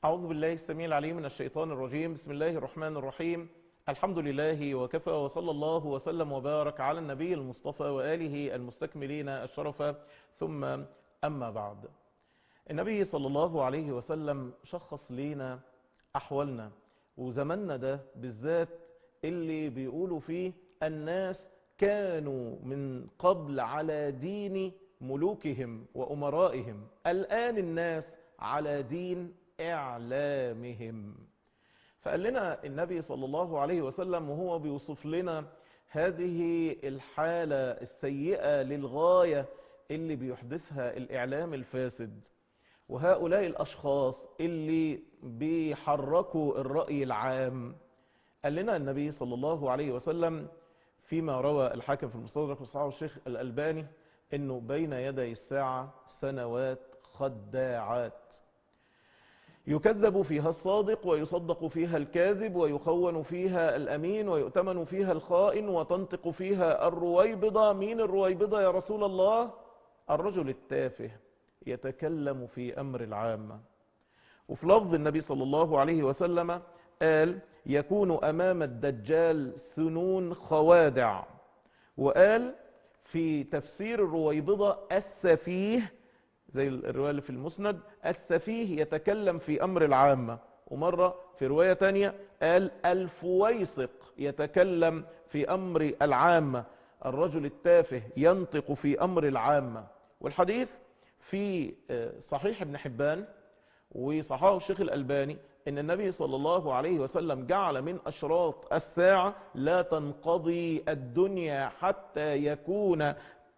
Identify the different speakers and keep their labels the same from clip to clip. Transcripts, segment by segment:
Speaker 1: أعوذ بالله السميع العليم من الشيطان الرجيم بسم الله الرحمن الرحيم الحمد لله وكفى وصلى الله وسلم وبارك على النبي المصطفى وآله المستكملين الشرف ثم أما بعد النبي صلى الله عليه وسلم شخص لينا أحوالنا وزماننا ده بالذات اللي بيقولوا فيه الناس كانوا من قبل على دين ملوكهم وأمرائهم الآن الناس على دين إعلامهم فقال لنا النبي صلى الله عليه وسلم وهو بيوصف لنا هذه الحالة السيئة للغاية اللي بيحدثها الإعلام الفاسد وهؤلاء الأشخاص اللي بيحركوا الرأي العام قال لنا النبي صلى الله عليه وسلم فيما روى الحاكم في المستدرك وصححه الشيخ الألباني انه بين يدي الساعة سنوات خداعات يكذب فيها الصادق ويصدق فيها الكاذب ويخون فيها الأمين ويؤتمن فيها الخائن وتنطق فيها الرويبضة مين الرويبضة يا رسول الله الرجل التافه يتكلم في أمر العامة وفي لفظ النبي صلى الله عليه وسلم قال يكون أمام الدجال سنون خوادع وقال في تفسير الرويبضة السفيه زي الرواية اللي في المسند السفيه يتكلم في أمر العامة ومرة في رواية تانية قال الفويسق يتكلم في أمر العامة الرجل التافه ينطق في أمر العامة والحديث في صحيح ابن حبان وصححه الشيخ الألباني ان النبي صلى الله عليه وسلم جعل من اشراط الساعة لا تنقضي الدنيا حتى يكون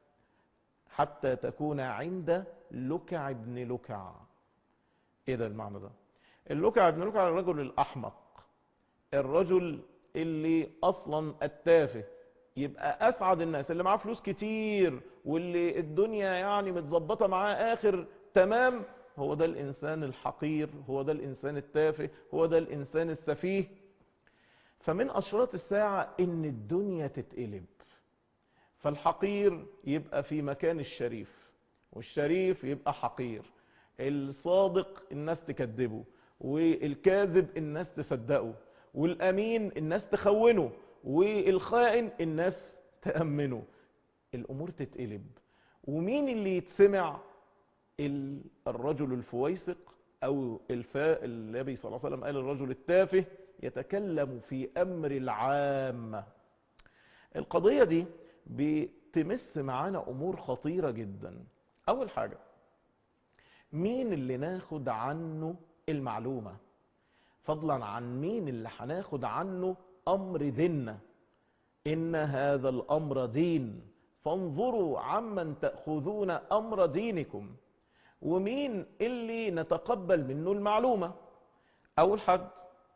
Speaker 1: حتى تكون عند لكع ابن لكع ايه ده المعنى ده اللكع ابن لكع الرجل الاحمق الرجل اللي اصلا التافه يبقى اسعد الناس اللي معاه فلوس كتير واللي الدنيا يعني متظبطه معاه اخر تمام هو ده الإنسان الحقير هو ده الإنسان التافه هو ده الإنسان السفيه فمن أشراط الساعة إن الدنيا تتقلب فالحقير يبقى في مكان الشريف والشريف يبقى حقير الصادق الناس تكذبه والكاذب الناس تصدقه والأمين الناس تخونه والخائن الناس تأمنه الأمور تتقلب ومين اللي يتسمع الرجل الفويسق او الفاء النبي صلى الله عليه وسلم قال الرجل التافه يتكلم في امر العامة القضية دي بتمس معانا امور خطيرة جدا اول حاجة مين اللي ناخد عنه المعلومة فضلا عن مين اللي هناخد عنه امر ديننا ان هذا الامر دين فانظروا عمن تأخذون امر دينكم ومين اللي نتقبل منه المعلومة أول حد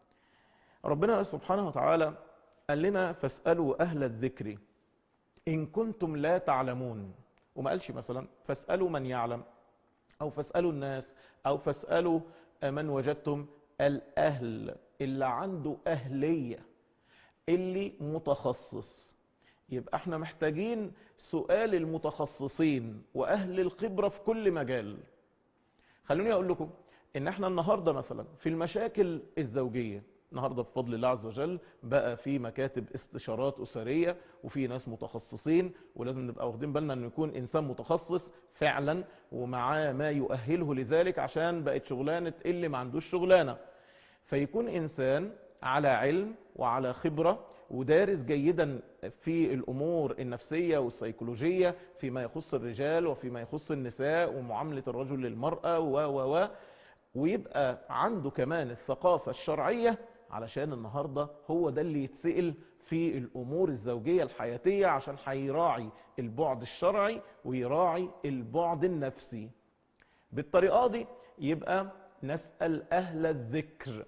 Speaker 1: ربنا سبحانه وتعالى قال لنا فاسألوا أهل الذكر إن كنتم لا تعلمون وما قالش مثلا فاسألوا من يعلم أو فاسألوا الناس أو فاسألوا من وجدتم الأهل اللي عنده أهلية اللي متخصص يبقى احنا محتاجين سؤال المتخصصين واهل الخبرة في كل مجال خلوني اقول لكم ان احنا النهاردة مثلا في المشاكل الزوجية النهاردة بفضل الله عز وجل بقى في مكاتب استشارات اسرية وفي ناس متخصصين ولازم نبقى واخدين بالنا انه يكون انسان متخصص فعلا ومعاه ما يؤهله لذلك عشان بقت شغلانة اللي ما عندوش شغلانة فيكون انسان على علم وعلى خبرة ودارس جيدا في الأمور النفسية والسيكولوجية فيما يخص الرجال وفيما يخص النساء ومعاملة الرجل للمرأة و و و ويبقى عنده كمان الثقافة الشرعية علشان النهاردة هو ده اللي يتسئل في الأمور الزوجية الحياتية عشان هيراعي البعد الشرعي ويراعي البعد النفسي بالطريقة دي يبقى نسأل أهل الذكر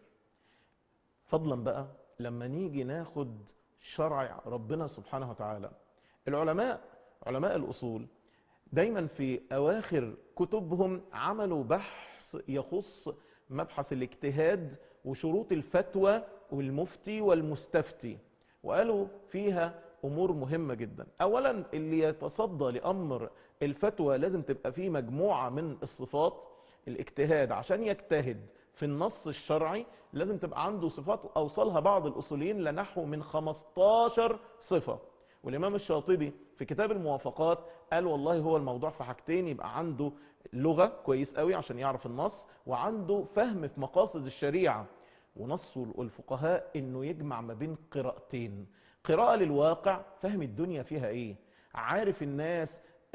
Speaker 1: فضلا بقى لما نيجي ناخد شرع ربنا سبحانه وتعالى العلماء علماء الأصول دايما في أواخر كتبهم عملوا بحث يخص مبحث الاجتهاد وشروط الفتوى والمفتي والمستفتي وقالوا فيها أمور مهمة جدا أولا اللي يتصدى لأمر الفتوى لازم تبقى فيه مجموعة من الصفات الاجتهاد عشان يجتهد في النص الشرعي لازم تبقى عنده صفات أوصلها بعض الأصوليين لنحو من 15 صفة والإمام الشاطبي في كتاب الموافقات قال والله هو الموضوع في حاجتين يبقى عنده لغة كويس قوي عشان يعرف النص وعنده فهم في مقاصد الشريعة ونص الفقهاء انه يجمع ما بين قراءتين قراءة للواقع فهم الدنيا فيها ايه عارف الناس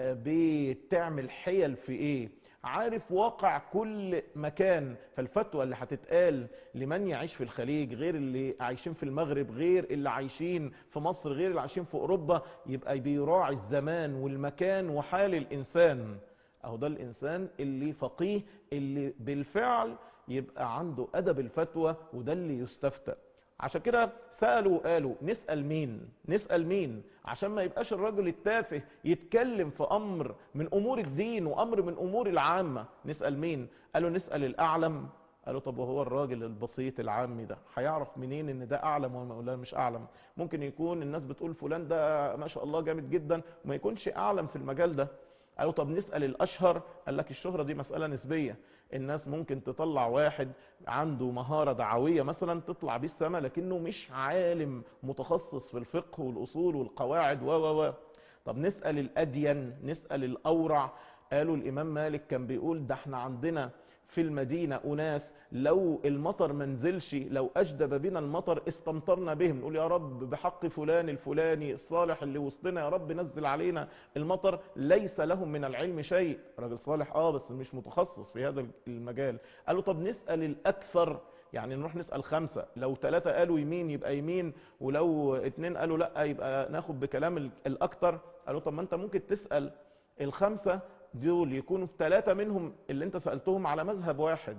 Speaker 1: بتعمل حيل في ايه عارف واقع كل مكان فالفتوى اللي هتتقال لمن يعيش في الخليج غير اللي عايشين في المغرب غير اللي عايشين في مصر غير اللي عايشين في اوروبا يبقى بيراعي الزمان والمكان وحال الانسان اهو ده الانسان اللي فقيه اللي بالفعل يبقى عنده ادب الفتوى وده اللي يستفتى عشان كده سألوا وقالوا نسأل مين نسأل مين عشان ما يبقاش الرجل التافه يتكلم في أمر من أمور الدين وأمر من أمور العامة نسأل مين قالوا نسأل الأعلم قالوا طب وهو الراجل البسيط العامي ده هيعرف منين ان ده اعلم ولا مش اعلم ممكن يكون الناس بتقول فلان ده ما شاء الله جامد جدا وما يكونش اعلم في المجال ده قالوا طب نسأل الاشهر قال لك الشهرة دي مسألة نسبية الناس ممكن تطلع واحد عنده مهارة دعوية مثلا تطلع بيه السما لكنه مش عالم متخصص في الفقه والأصول والقواعد و و و طب نسأل الأدين نسأل الأورع قالوا الإمام مالك كان بيقول ده احنا عندنا في المدينة أناس لو المطر منزلش لو أجدب بنا المطر استمطرنا بهم نقول يا رب بحق فلان الفلاني الصالح اللي وسطنا يا رب نزل علينا المطر ليس لهم من العلم شيء راجل صالح اه بس مش متخصص في هذا المجال قالوا طب نسأل الأكثر يعني نروح نسأل خمسة لو ثلاثة قالوا يمين يبقى يمين ولو اتنين قالوا لا يبقى ناخد بكلام الأكثر قالوا طب ما انت ممكن تسأل الخمسة دول يكونوا ثلاثة منهم اللي انت سألتهم على مذهب واحد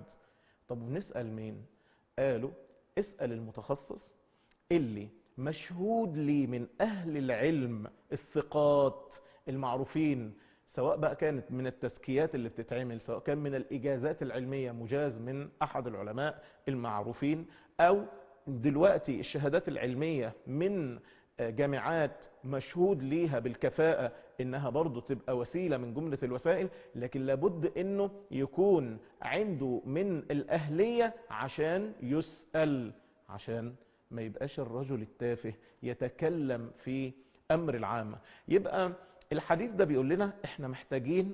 Speaker 1: طب نسأل مين قالوا اسأل المتخصص اللي مشهود لي من أهل العلم الثقات المعروفين سواء بقى كانت من التزكيات اللي بتتعمل سواء كان من الإجازات العلمية مجاز من أحد العلماء المعروفين أو دلوقتي الشهادات العلمية من جامعات مشهود ليها بالكفاءة انها برضو تبقى وسيلة من جملة الوسائل لكن لابد انه يكون عنده من الاهلية عشان يسأل عشان ما يبقاش الرجل التافه يتكلم في امر العامة يبقى الحديث ده بيقول لنا احنا محتاجين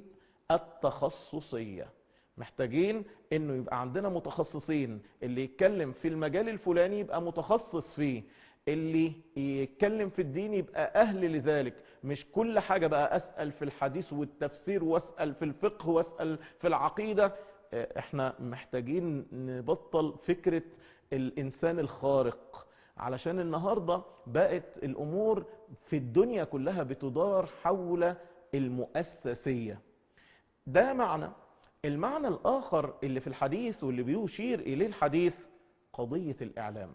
Speaker 1: التخصصية محتاجين انه يبقى عندنا متخصصين اللي يتكلم في المجال الفلاني يبقى متخصص فيه اللي يتكلم في الدين يبقى أهل لذلك مش كل حاجة بقى أسأل في الحديث والتفسير وأسأل في الفقه وأسأل في العقيدة احنا محتاجين نبطل فكرة الإنسان الخارق علشان النهاردة بقت الأمور في الدنيا كلها بتدار حول المؤسسية ده معنى المعنى الآخر اللي في الحديث واللي بيشير إليه الحديث قضية الإعلام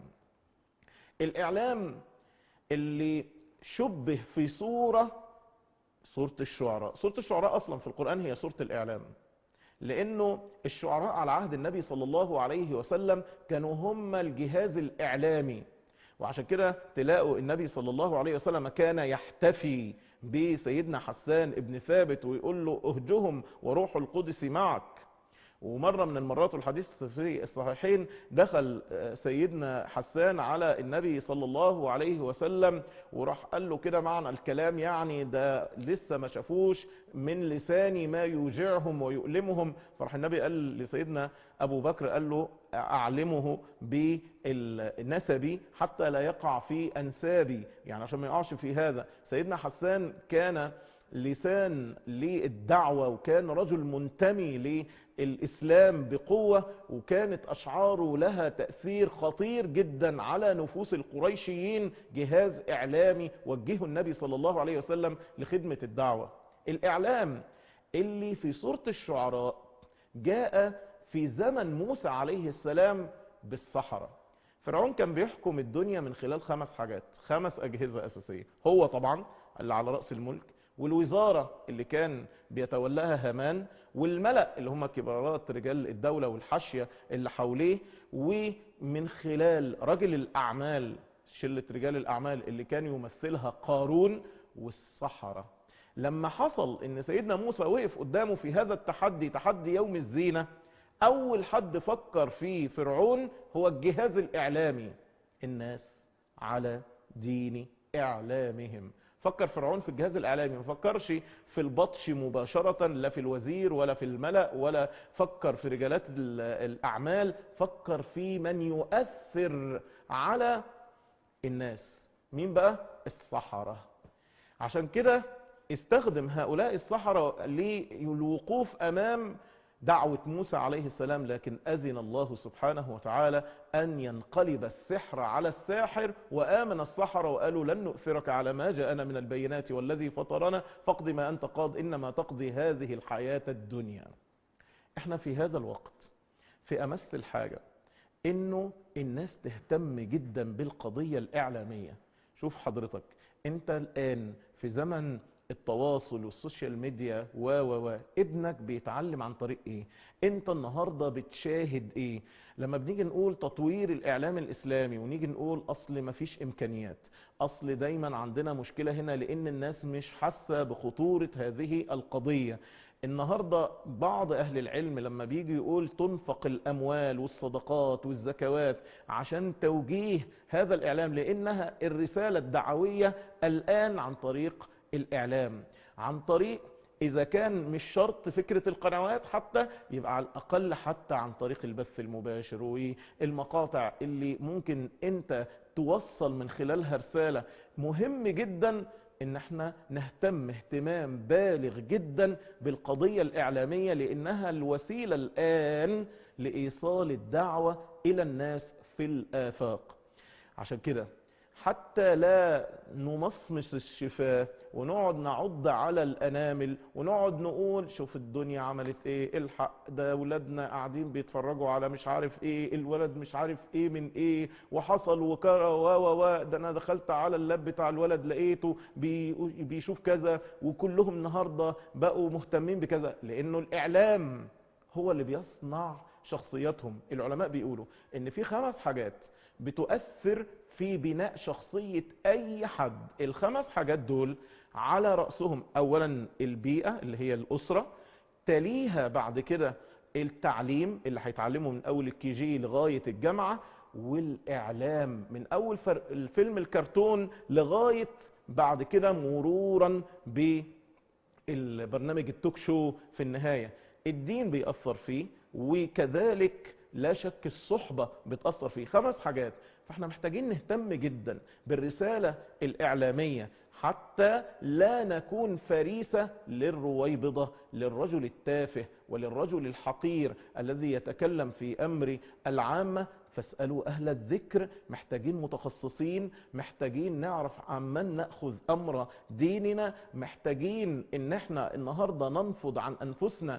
Speaker 1: الإعلام اللي شبه في صورة صورة الشعراء صورة الشعراء أصلا في القرآن هي صورة الإعلام لأنه الشعراء على عهد النبي صلى الله عليه وسلم كانوا هم الجهاز الإعلامي وعشان كده تلاقوا النبي صلى الله عليه وسلم كان يحتفي بسيدنا حسان ابن ثابت ويقول له اهجهم وروح القدس معك ومرة من المرات والحديث في الصحيحين دخل سيدنا حسان على النبي صلى الله عليه وسلم وراح قال له كده معنى الكلام يعني ده لسه ما شافوش من لساني ما يوجعهم ويؤلمهم فراح النبي قال لسيدنا أبو بكر قال له أعلمه بالنسبي حتى لا يقع في أنسابي يعني عشان ما يقعش في هذا سيدنا حسان كان لسان للدعوة وكان رجل منتمي للإسلام بقوة وكانت أشعاره لها تأثير خطير جدا على نفوس القريشيين جهاز إعلامي وجهه النبي صلى الله عليه وسلم لخدمة الدعوة الإعلام اللي في سورة الشعراء جاء في زمن موسى عليه السلام بالصحراء فرعون كان بيحكم الدنيا من خلال خمس حاجات خمس أجهزة أساسية هو طبعا اللي على رأس الملك والوزارة اللي كان بيتولاها هامان والملأ اللي هم كبارات رجال الدولة والحاشية اللي حواليه ومن خلال رجل الأعمال شلة رجال الأعمال اللي كان يمثلها قارون والسحرة لما حصل ان سيدنا موسى وقف قدامه في هذا التحدي تحدي يوم الزينة اول حد فكر فيه فرعون هو الجهاز الاعلامي الناس على دين اعلامهم فكر فرعون في الجهاز الاعلامي ما فكرش في البطش مباشرة لا في الوزير ولا في الملأ ولا فكر في رجالات الاعمال فكر في من يؤثر على الناس مين بقى السحرة عشان كده استخدم هؤلاء السحرة للوقوف امام دعوة موسى عليه السلام لكن أذن الله سبحانه وتعالى أن ينقلب السحر على الساحر وآمن السحر وقالوا لن نؤثرك على ما جاءنا من البينات والذي فطرنا فاقض ما أنت قاض إنما تقضي هذه الحياة الدنيا احنا في هذا الوقت في أمس الحاجة إنه الناس تهتم جدا بالقضية الإعلامية شوف حضرتك انت الآن في زمن التواصل والسوشيال ميديا و و و ابنك بيتعلم عن طريق ايه انت النهارده بتشاهد ايه لما بنيجي نقول تطوير الاعلام الاسلامي ونيجي نقول اصل مفيش امكانيات اصل دايما عندنا مشكله هنا لان الناس مش حاسه بخطوره هذه القضيه النهاردة بعض أهل العلم لما بيجي يقول تنفق الأموال والصدقات والزكوات عشان توجيه هذا الإعلام لأنها الرسالة الدعوية الآن عن طريق الإعلام عن طريق إذا كان مش شرط فكرة القنوات حتى يبقى على الأقل حتى عن طريق البث المباشر والمقاطع اللي ممكن أنت توصل من خلالها رسالة مهم جدا ان احنا نهتم اهتمام بالغ جدا بالقضية الاعلامية لانها الوسيلة الان لايصال الدعوة الى الناس في الافاق عشان كده حتى لا نمصمص الشفاه ونقعد نعض على الانامل ونقعد نقول شوف الدنيا عملت ايه الحق ده ولادنا قاعدين بيتفرجوا على مش عارف ايه الولد مش عارف ايه من ايه وحصل وكرا و و و ده انا دخلت على اللاب بتاع الولد لقيته بي بيشوف كذا وكلهم النهارده بقوا مهتمين بكذا لانه الاعلام هو اللي بيصنع شخصياتهم العلماء بيقولوا ان في خمس حاجات بتؤثر في بناء شخصية اي حد الخمس حاجات دول على رأسهم اولا البيئة اللي هي الاسرة تليها بعد كده التعليم اللي هيتعلمه من اول الكي جي لغاية الجامعة والاعلام من اول الفيلم الكرتون لغاية بعد كده مرورا بالبرنامج التوك شو في النهاية الدين بيأثر فيه وكذلك لا شك الصحبة بتأثر فيه خمس حاجات فاحنا محتاجين نهتم جدا بالرسالة الإعلامية حتى لا نكون فريسة للرويبضة للرجل التافه وللرجل الحقير الذي يتكلم في أمر العامة فاسألوا أهل الذكر محتاجين متخصصين محتاجين نعرف عمن نأخذ أمر ديننا محتاجين ان احنا النهاردة ننفض عن أنفسنا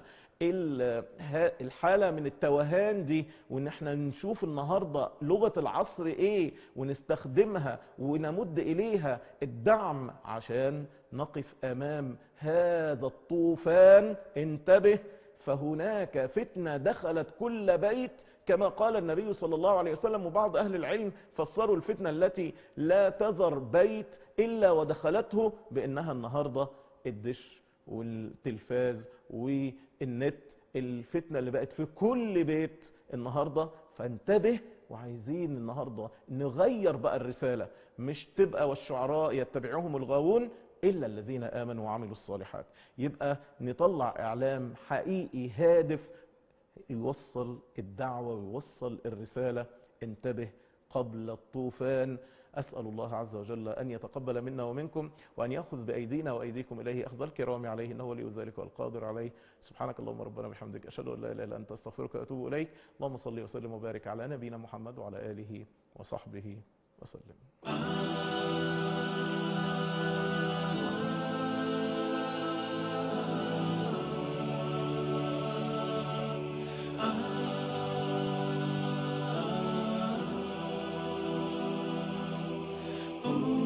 Speaker 1: الحالة من التوهان دي وان احنا نشوف النهاردة لغة العصر ايه ونستخدمها ونمد اليها الدعم عشان نقف امام هذا الطوفان انتبه فهناك فتنة دخلت كل بيت كما قال النبي صلى الله عليه وسلم وبعض أهل العلم فسروا الفتنة التي لا تذر بيت إلا ودخلته بأنها النهاردة الدش والتلفاز والنت الفتنة اللي بقت في كل بيت النهاردة فانتبه وعايزين النهاردة نغير بقى الرسالة مش تبقى والشعراء يتبعهم الغاوون إلا الذين آمنوا وعملوا الصالحات يبقى نطلع إعلام حقيقي هادف يوصل الدعوة ويوصل الرسالة انتبه قبل الطوفان أسأل الله عز وجل أن يتقبل منا ومنكم وأن يأخذ بأيدينا وأيديكم إليه أخذ الكرام عليه إنه ولي ذلك والقادر عليه سبحانك اللهم ربنا بحمدك أشهد أن لا إله إلا أنت أستغفرك وأتوب إليك اللهم صل وسلم وبارك على نبينا محمد وعلى آله وصحبه وسلم
Speaker 2: Oh